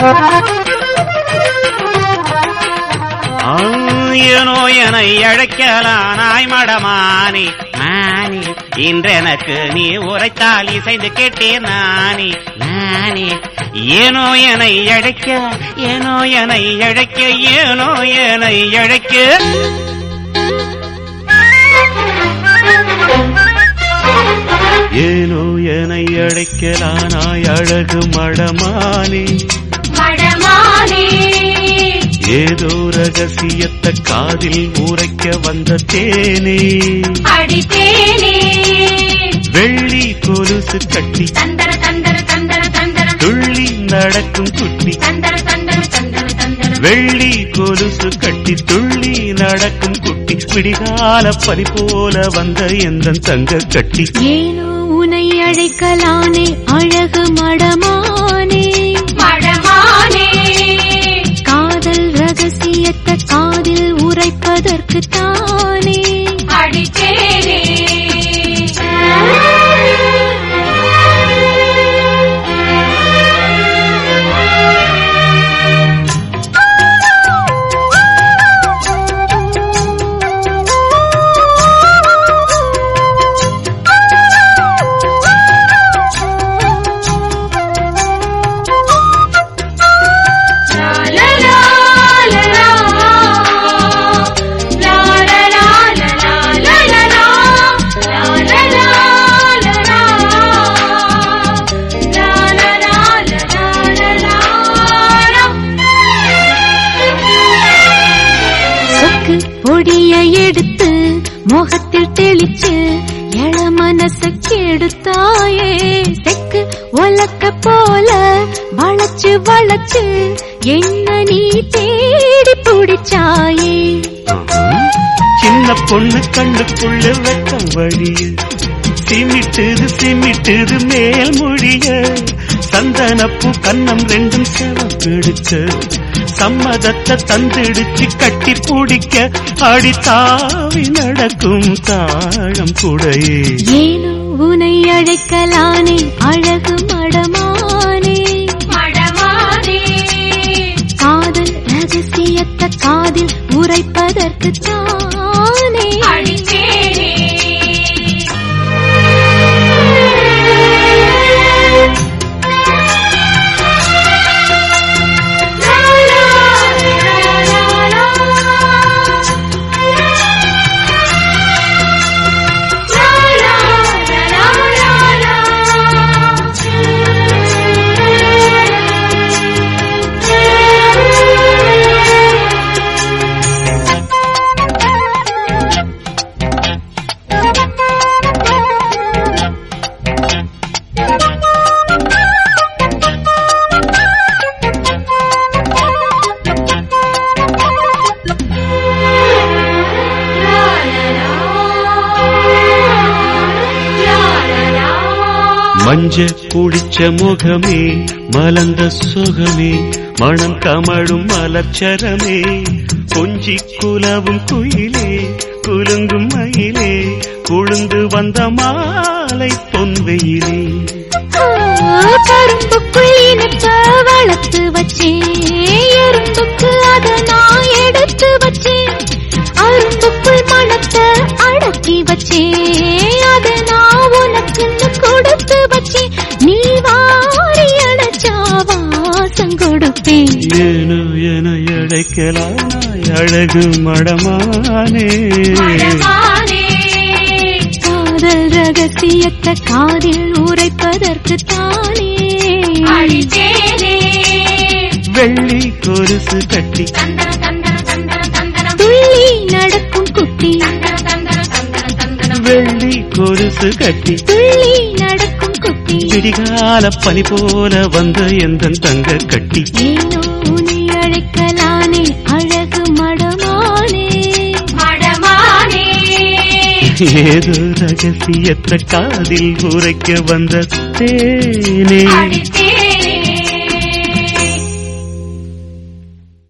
ஆ, ஏனோ என அழைக்கலானாய் மடமானி நானி இன்றெனக்கு நீ உரைத்தால் இசைந்து கேட்டேன் நானி நானி ஏனோ என அழைக்க ஏனோ என அழைக்க ஏனோ என அழைக்க ஏனோ என அழைக்கலானாய் அழகு மடமானி மடமானே ஏதோ ரகசியத்த காதில் உரைக்க வந்த தேனே அடித்தேனே வெள்ளி கொலுசு கட்டி தந்தர தந்தர தந்தர தந்தர துள்ளி நடக்கும் குட்டி தந்தர தந்தர தந்தர தந்தர வெள்ளி கொலுசு கட்டி துள்ளி நடக்கும் குட்டி விடிகால பனி போல வந்த எந்த தங்க கட்டி ஏனோ உனை அழைக்கலானே அழகு மடமானே மடமானே காதல் ரகசியத்தை காதில் உரைப்பதற்கு தானே அடித்தேனே லா லா லா லா லா. லா லா லா லா லா லா லா லா. லா லா லா லா லா. லா லா லா லா லா லா லா. சொக்கு பொடிய எடுத்து முகத்தில் தெளிச்சு எழ மனச கெடுத்தாயே செக்கு ஒலக்க போல வளைச்சு வளைச்சு என்ன நீ தேடி பிடிச்சாயே சின்ன பொண்ணு கண்ணுக்குள்ள வெக்கம் வழிய சிமிட்டுது சிமிட்டுது மேல் மொழிய சந்தனப்பூ கன்னம் ரெண்டும் செவப்பெடுக்க சம்மதத்தை தந்திடுச்சு கட்டி பிடிக்க அடி தாவி நடக்கும் தாழம் குடையே ஏனோ உனை அழைக்கலானே அழகு மடமானே மடமானே காதல் ரகசியத்தை காதில் உரைப்பதற்கு தானே அடித்தேனே லா லா லா லா லா. லா லா லா லா மஞ்ச குடிச்ச முகமே மலர்ந்த சுகமே மனம் கமழும் மலர்ச்சரமே கொஞ்சி குலவும் குயிலே குலுங்கும் மயிலே குழுந்து வந்த மாலை பொன்வெயிலே கரும்புக்குள் இனிப்ப வளர்த்து வச்சேன் எறும்புக்கு அத நான் எடுத்து வச்சேன் அரும்புக்குள் மனத்தை அடக்கி வச்சேன் அத நான் உனக்குன்னு கொடுத்து வச்சேன் நீ வாரி அடைச்சா வாசம் கொடுப்பேன் ஏனோ என அழைக்கலாய் அழகு மடமானே மடமானே காதல் ரகசியத்தை காதில் உரைப்பதற்கு தானே அடித்தேனே வெள்ளி கொலுசு கட்டி தந்தர தந்தர தந்தர தந்தரம் துள்ளி நடக்கும் குட்டி தந்தர தந்தர தந்தர தந்தரம் வெள்ளி கொலுசு கட்டி துள்ளி நடக்கும் குட்டி விடிகால பனி போல வந்த எந்த தங்க கட்டி ஏனோ உன்னை அழைக்கலானே அழகு மடமானே மடமானே ஏதோ ரகசியத்த காதில் உரைக்க வந்த தேனே அடித்தேனே